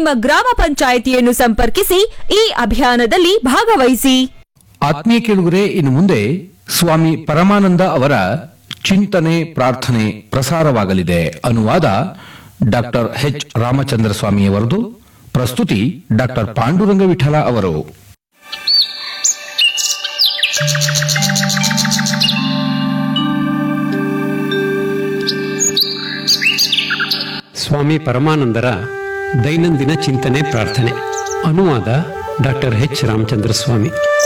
ನಿಮ್ಮ ಗ್ರಾಮ ಪಂಚಾಯಿತಿಯನ್ನು ಸಂಪರ್ಕಿಸಿ ಈ ಅಭಿಯಾನದಲ್ಲಿ ಭಾಗವಹಿಸಿ ಆತ್ಮೀಯ ಕೇಳುಗರೆ ಇನ್ನು ಮುಂದೆ ಸ್ವಾಮಿ ಪರಮಾನಂದ ಅವರ ಚಿಂತನೆ ಪ್ರಾರ್ಥನೆ ಪ್ರಸಾರವಾಗಲಿದೆ ಅನುವಾದ ಡಾಕ್ಟರ್ ಎಚ್ ರಾಮಚಂದ್ರ ಸ್ವಾಮಿಯವರದು ಪ್ರಸ್ತುತಿ ಡಾಕ್ಟರ್ ಪಾಂಡುರಂಗ ವಿಠಲ ಅವರು ಸ್ವಾಮಿ ಪರಮಾನಂದರ ದೈನಂದಿನ ಚಿಂತನೆ ಪ್ರಾರ್ಥನೆ ಅನುವಾದ doctor H Ramachandra Swamy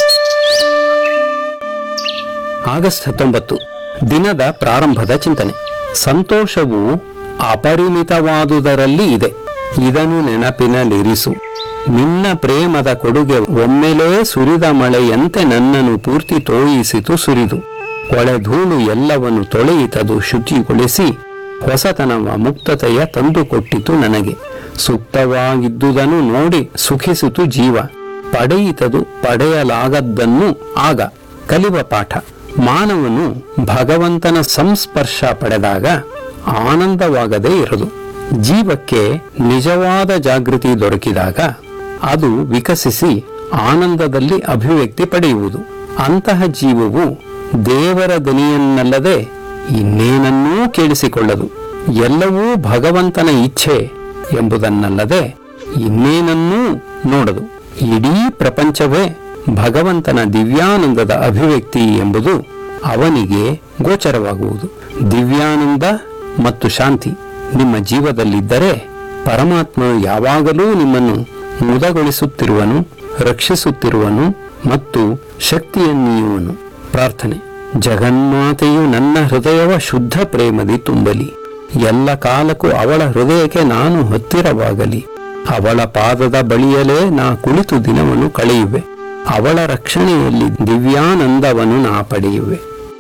August ಹತ್ತೊಂಬತ್ತು ದಿನದ ಪ್ರಾರಂಭದ ಚಿಂತನೆ ಸಂತೋಷವು ಅಪರಿಮಿತವಾದುದರಲ್ಲಿ ಇದೆ ಇದನ್ನು ನೆನಪಿನಲ್ಲಿರಿಸು ನಿನ್ನ ಪ್ರೇಮದ ಕೊಡುಗೆ ಒಮ್ಮೆಲೇ ಸುರಿದ ಮಳೆಯಂತೆ ನನ್ನನ್ನು ಪೂರ್ತಿ ತೋಯಿಸಿತು ಸುರಿದು ಕೊಳೆಧೂಳು ಎಲ್ಲವನ್ನು ತೊಳೆಯಿತದು ಶುಚಿಗೊಳಿಸಿ ಹೊಸತನವ ಮುಕ್ತತೆಯ ತಂದುಕೊಟ್ಟಿತು ನನಗೆ ಸೂಕ್ತವಾಗಿದ್ದುದನ್ನು ನೋಡಿ ಸುಖಿಸಿತು ಜೀವ ಪಡೆಯಿತದು ಪಡೆಯಲಾಗದ್ದನ್ನು ಆಗ ಕಲಿವ ಪಾಠ ಮಾನವನು ಭಗವಂತನ ಸಂಸ್ಪರ್ಶ ಪಡೆದಾಗ ಆನಂದವಾಗದೇ ಇರದು ಜೀವಕ್ಕೆ ನಿಜವಾದ ಜಾಗೃತಿ ದೊರಕಿದಾಗ ಅದು ವಿಕಸಿಸಿ ಆನಂದದಲ್ಲಿ ಅಭಿವ್ಯಕ್ತಿ ಪಡೆಯುವುದು ಅಂತಹ ಜೀವವು ದೇವರ ದನಿಯನ್ನಲ್ಲದೆ ಇನ್ನೇನನ್ನೂ ಕೇಳಿಸಿಕೊಳ್ಳದು ಎಲ್ಲವೂ ಭಗವಂತನ ಇಚ್ಛೆ ಎಂಬುದನ್ನಲ್ಲದೆ ಇನ್ನೇನನ್ನೂ ನೋಡದು ಇಡೀ ಪ್ರಪಂಚವೇ ಭಗವಂತನ ದಿವ್ಯಾನಂದದ ಅಭಿವ್ಯಕ್ತಿ ಎಂಬುದು ಅವನಿಗೆ ಗೋಚರವಾಗುವುದು ದಿವ್ಯಾನಂದ ಮತ್ತು ಶಾಂತಿ ನಿಮ್ಮ ಜೀವದಲ್ಲಿದ್ದರೆ ಪರಮಾತ್ಮ ಯಾವಾಗಲೂ ನಿಮ್ಮನ್ನು ಮುದಗೊಳಿಸುತ್ತಿರುವನು ರಕ್ಷಿಸುತ್ತಿರುವನು ಮತ್ತು ಶಕ್ತಿಯನ್ನೀಯುವನು ಪ್ರಾರ್ಥನೆ ಜಗನ್ಮಾತೆಯು ನನ್ನ ಹೃದಯವ ಶುದ್ಧ ಪ್ರೇಮದಿ ತುಂಬಲಿ ಎಲ್ಲ ಕಾಲಕ್ಕೂ ಅವಳ ಹೃದಯಕ್ಕೆ ನಾನು ಹತ್ತಿರವಾಗಲಿ ಅವಳ ಪಾದದ ಬಳಿಯಲೇ ನಾ ಕುಳಿತು ದಿನವನ್ನು ಕಳೆಯುವೆ ಅವಳ ರಕ್ಷಣೆಯಲ್ಲಿ ದಿವ್ಯಾನಂದವನ್ನು ನಾ ಪಡೆಯುವೆ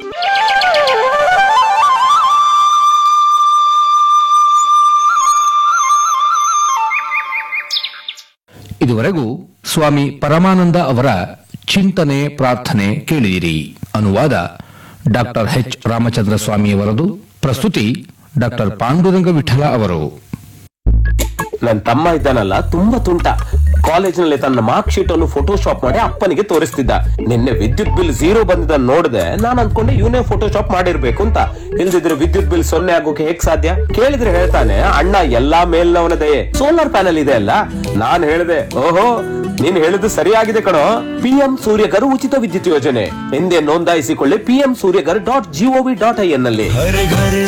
ಇದುವರೆಗೂ ಸ್ವಾಮಿ ಪರಮಾನಂದ ಅವರ ಚಿಂತನೆ ಪ್ರಾರ್ಥನೆ ಕೇಳಿದಿರಿ ಅನುವಾದ ಡಾಕ್ಟರ್ ಎಚ್ ರಾಮಚಂದ್ರ ಸ್ವಾಮಿಯವರದು ಪ್ರಸ್ತುತಿ ಡಾಕ್ಟರ್ ಪಾಂಡುರಂಗ ವಿಠಲ ಅವರು ನನ್ ತಮ್ಮ ಇದ್ದಾನಲ್ಲ ತುಂಬಾ ತುಂಟ ಕಾಲೇಜಿನಲ್ಲಿ ತನ್ನ ಮಾರ್ಕ್ ಶೀಟ್ ಅನ್ನು ಫೋಟೋಶಾಪ್ ಮಾಡಿ ಅಪ್ಪನಿಗೆ ತೋರಿಸ್ತಿದ್ದ ನಿನ್ನೆ ವಿದ್ಯುತ್ ಬಿಲ್ ಝೀರೋ ಬಂದಿದ್ದ ನೋಡಿದೆ ನಾನು ಅನ್ಕೊಂಡೆ ಇವನೇ ಫೋಟೋಶಾಪ್ ಮಾಡಿರ್ಬೇಕು ಅಂತ ಇಲ್ದಿದ್ರೆ ವಿದ್ಯುತ್ ಬಿಲ್ ಸೊನ್ನೆ ಆಗೋಕೆ ಹೇಗ್ ಸಾಧ್ಯ ಕೇಳಿದ್ರೆ ಹೇಳ್ತಾನೆ ಅಣ್ಣ ಎಲ್ಲಾ ಮೇಲ್ನವನ ದಯೆ ಸೋಲಾರ್ ಪ್ಯಾನಲ್ ಇದೆ ಅಲ್ಲ ನಾನ್ ಹೇಳ್ದೆ ಓಹೋ ನೀನ್ ಹೇಳಿದ್ದು ಸರಿಯಾಗಿದೆ ಕಣೋ ಪಿಎಂ ಸೂರ್ಯಗರ್ ಉಚಿತ ವಿದ್ಯುತ್ ಯೋಜನೆ ಹಿಂದೆ ನೋಂದಾಯಿಸಿಕೊಳ್ಳಿ P M Suryaghar dot G O V dot I N ನಲ್ಲಿ